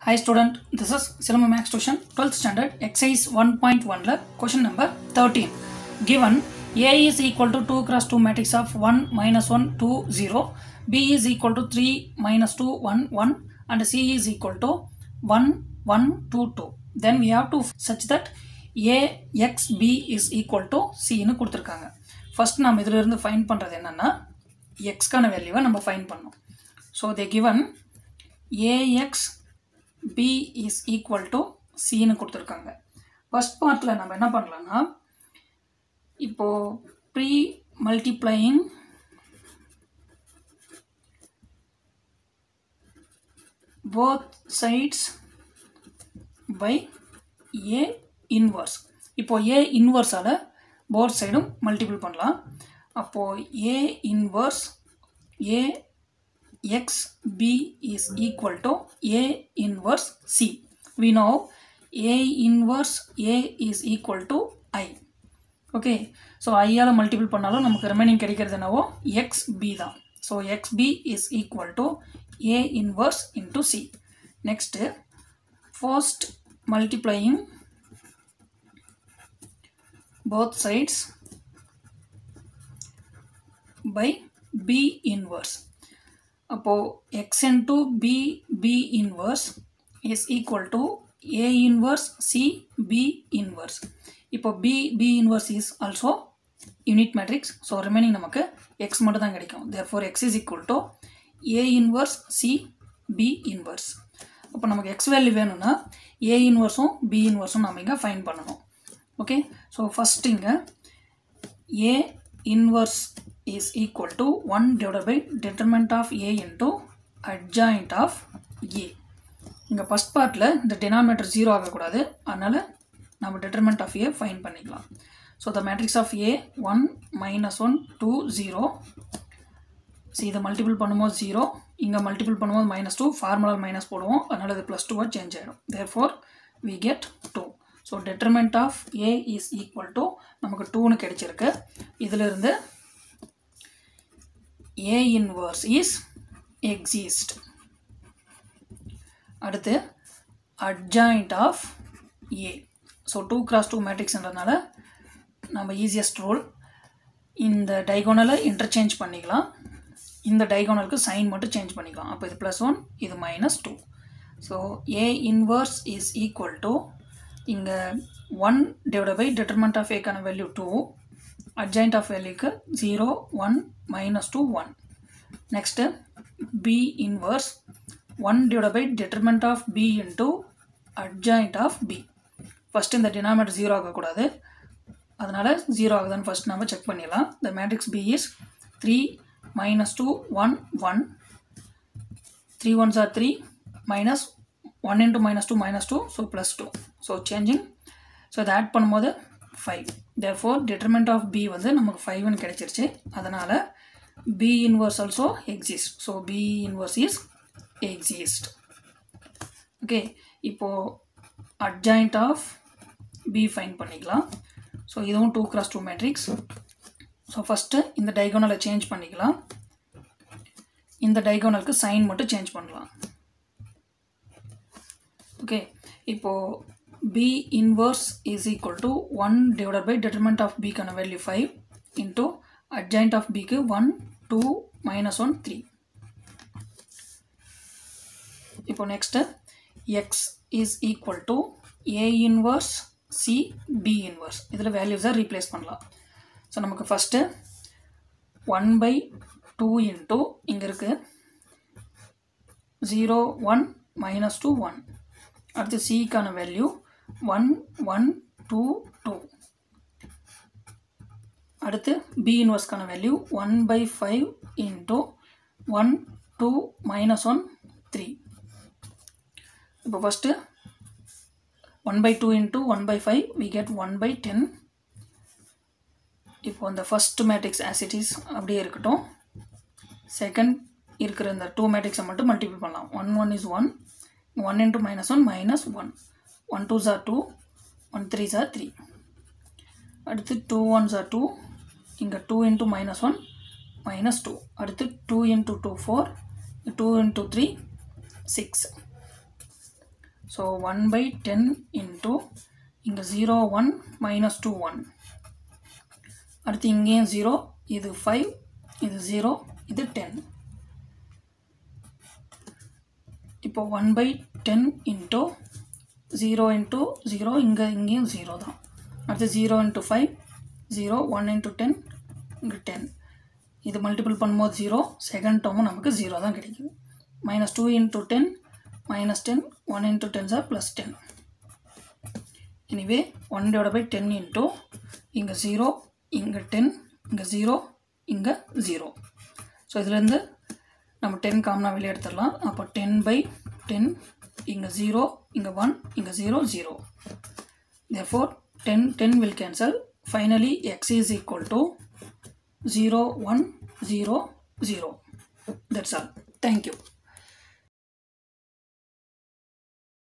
Hi student, this is Silama Max Tuition 12th standard exercise 1.1 question number 13. Given A is equal to 2 cross 2 matrix of 1 minus 1 2 0, B is equal to 3 minus 2 1 1 and C is equal to 1 1 2 2. Then we have to such that A x B is equal to C னு கொடுத்துருக்காங்க first நம்ம இதில் இருந்து fine பண்ணுறது என்னென்னா எக்ஸ்க்கான வேல்யூவை நம்ம find பண்ணோம் so they given A X B is equal to சின்னு கொடுத்துருக்காங்க ஃபர்ஸ்ட் பார்ட்டில் நம்ம என்ன பண்ணலாம்னா இப்போது premultiplying both sides by a inverse இப்போ a இன்வர்ஸால் போத் சைடும் மல்டிபிள் பண்ணலாம் அப்போது a inverse a x b is equal to a inverse c we know a inverse a is equal to i okay so ஐயால் multiple பண்ணாலும் நமக்கு remaining கிடைக்கிறது என்னவோ எக்ஸ் பி தான் so X B is equal to A inverse into C next first multiplying both sides by b inverse அப்போது X into B B inverse is equal to A inverse C B inverse இப்போ B B inverse is also unit matrix so remaining நமக்கு X மட்டும் தான் கிடைக்கும் therefore X is equal to A inverse C B inverse அப்போ நமக்கு X value வேணும்னா ஏ இன்வர்ஸும் B இன்வர்ஸும் நம்ம இங்கே ஃபைன் பண்ணணும் ஓகே ஸோ ஃபஸ்ட் இங்கே A inverse is equal to 1 divided by determinant of A into adjoint of A. இங்கே first பார்ட்டில் இந்த denominator ஜீரோ ஆகக்கூடாது அதனால் நம்ம determinant of A ஃபைன் பண்ணிக்கலாம் so the matrix of A one minus one two zero so இதை multiple பண்ணும்போது zero இங்கே மல்டிபிள் பண்ணும்போது மைனஸ் டூ ஃபார்முலால் மைனஸ் போடுவோம் அதனால் இது ப்ளஸ் டூவாக சேஞ்ச் ஆகிடும் therefore we get two so determinant of A is equal to நமக்கு டூன்னு கிடைச்சிருக்கு இதிலிருந்து A inverse is exist அடுத்து adjoint of A so two cross two மேட்ரிக்ஸ்ன்றதுனால நம்ம ஈஸியஸ்ட் ரூல் இந்த டைகோனலை இன்டர்சேஞ்ச் பண்ணிக்கலாம் இந்த டைகோனலுக்கு சைன் மட்டும் சேஞ்ச் பண்ணிக்கலாம் அப்போ இது ப்ளஸ் ஒன் இது minus two so A inverse is equal to இங்கே one divide by determinant of ஏக்கான வேல்யூ டூ adjoint of வேல்யூக்கு 0 1 minus 2 1 next b inverse 1 divided by determinant of b into adjoint of b first இந்த denominator 0 ஆகக்கூடாது அதனால் 0 ஆகுதான்னு first நம்ம check பண்ணிடலாம் the matrix b is 3 minus 2 1 1 3 ones are 3 minus 1 into minus 2 minus 2 so plus 2 so changing so இதை add பண்ணும்போது five therefore determinant of B வந்து நமக்கு ஃபைவ்னு கிடைச்சிருச்சு அதனால் B inverse also exist so B inverse is exist okay இப்போது adjoint of B find பண்ணிக்கலாம் so இதுவும் two cross two matrix so first இந்த டைகோனலை சேஞ்ச் பண்ணிக்கலாம் இந்த டைகோனலுக்கு சைன் மட்டும் சேஞ்ச் பண்ணலாம் ஓகே இப்போது b inverse is equal to 1 divided by determinant of b கான value 5 into adjoint of b க்கு 1 2 minus 1 3 இப்போ next x is equal to a inverse c b inverse இதில் values replace பண்ணலாம் so நமக்கு first one by two into இங்கே இருக்குது zero one minus two one அடுத்து சிக்கான value one one two two அடுத்து பி இன்வர்ஸ்க்கான value one by five into one two minus one three இப்போ first one by two into one by five we get one by ten இப்போ இந்த first matrix as it is அப்படியே இருக்கட்டும் second இருக்கிற இந்த two மேட்ரிக்ஸை மட்டும் மல்டிபிள் பண்ணலாம் one one is one one into minus one minus one one two ஜார் டூ ஒன் த்ரீ ஜார் த்ரீ அடுத்து டூ ஒன் ஜார் டூ இங்கே two into minus one minus two அடுத்து two into two four two into three six so one by ten into இங்கே zero one minus two one அடுத்து இங்கேயும் zero இது five இது ஜீரோ இது டென் இப்போ one by ten into zero into zero இங்கே இங்கேயும் ஜீரோ தான் அடுத்து zero into five zero one into ten இங்கே டென் இது மல்டிபிள் பண்ணும்போது ஜீரோ செகண்ட் டேர்மும் நமக்கு ஜீரோ தான் கிடைக்குது minus two into ten minus ten one into ten சார் plus ten anyway one divide by ten into இங்கே ஜீரோ இங்கே டென் இங்கே ஜீரோ இங்கே ஜீரோ ஸோ இதுலேருந்து நம்ம டென் காமனாக வெளியே எடுத்துடலாம் அப்போ டென் பை டென் இங்கே ஜீரோ இங்கே ஒன் இங்கே zero zero therefore 10 10 will cancel finally x is equal to 0 1 0 0 that's all thank you